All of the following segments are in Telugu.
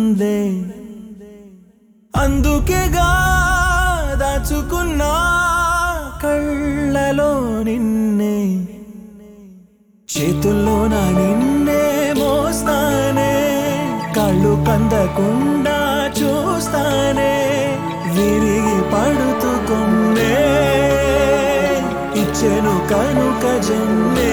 చూడందే అందుకేగా దాచుకున్నా కళ్ళలో నిన్నే చేతుల్లో నా నిన్నే మోస్తానే కళ్ళు కందకుండా చూస్తానే విరిగి పడుతూ కొన్నే ఇచ్చెను కనుక జన్మే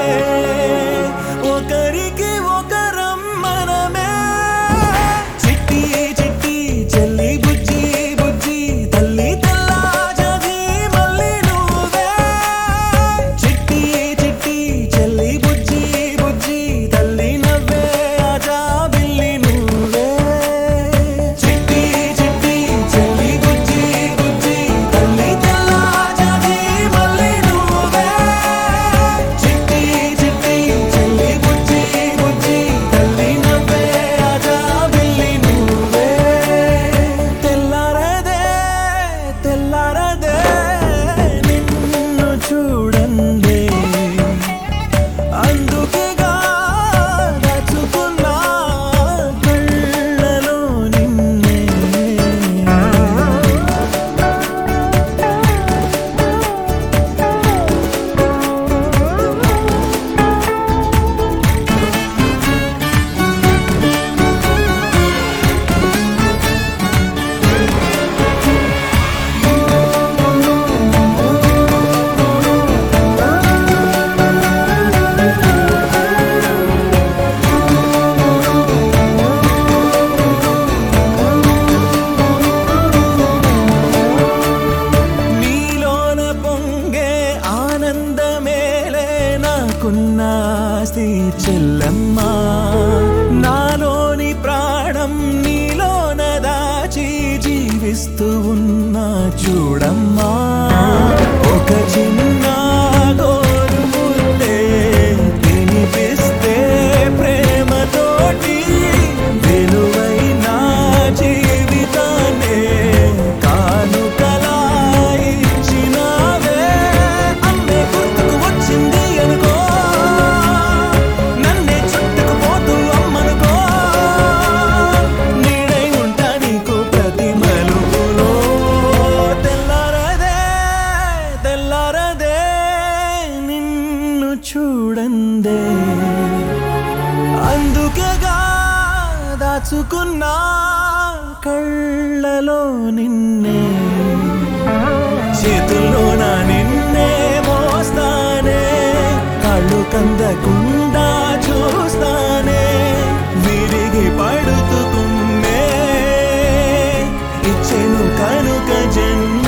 ఒకరికి ఒకరం మనమే చిట్టి చిట్టి చెల్లి బుజ్జి బుజ్జి తల్లి తెల్లా జది మళ్ళీ నువ్వే చిట్టి చిట్టి చెల్లి బుజ్జి బుజ్జి తల్లి నవ్వే ఆజా బిల్లి నువ్వే చిట్టి చిట్టి చెల్లి బుజ్జి బుజ్జి తల్లి తెల్లా జది మళ్ళీ నువ్వే చిట్టి చిట్టి చెల్లి బుజ్జి బుజ్జి తల్లి నవ్వే ఆజా బిల్లి నువ్వే తెల్లారదే తెల్లారదే నిన్ను చూడండి అందుకేగా దాచుకున్నా కళ్ళలో నిన్నే నీలోన పొంగే ఆనందమేలే నాకున్న ఆస్తి చెల్లమ్మ నాలోని ప్రాణం నీలోన దాచి జీవిస్తూ ఉన్నా చూడమ్మా ఒక చిన్న గోరు ముద్దే తినిపిస్తే ప్రేమతోటి విలువైన జీవితాన్నే కానుకలా ఇచ్చినావే అమ్మే గుర్తుకు వచ్చింది అనుకో నన్నే చుట్టుకుపోతూ అమ్మనుకో నీడై ఉంటా నీకు ప్రతి మలుపులో తెల్లారదే తెల్లారదే నిన్ను చూడందే అందుకేగా దాచుకున్నా కళ్ళలో నిన్నే చేతుల్లో నా నిన్నే మోస్తానే కళ్ళు కందకుండా చూస్తానే విరిగి పడుతుకున్నే ఇచ్చెను కనుక జన్మ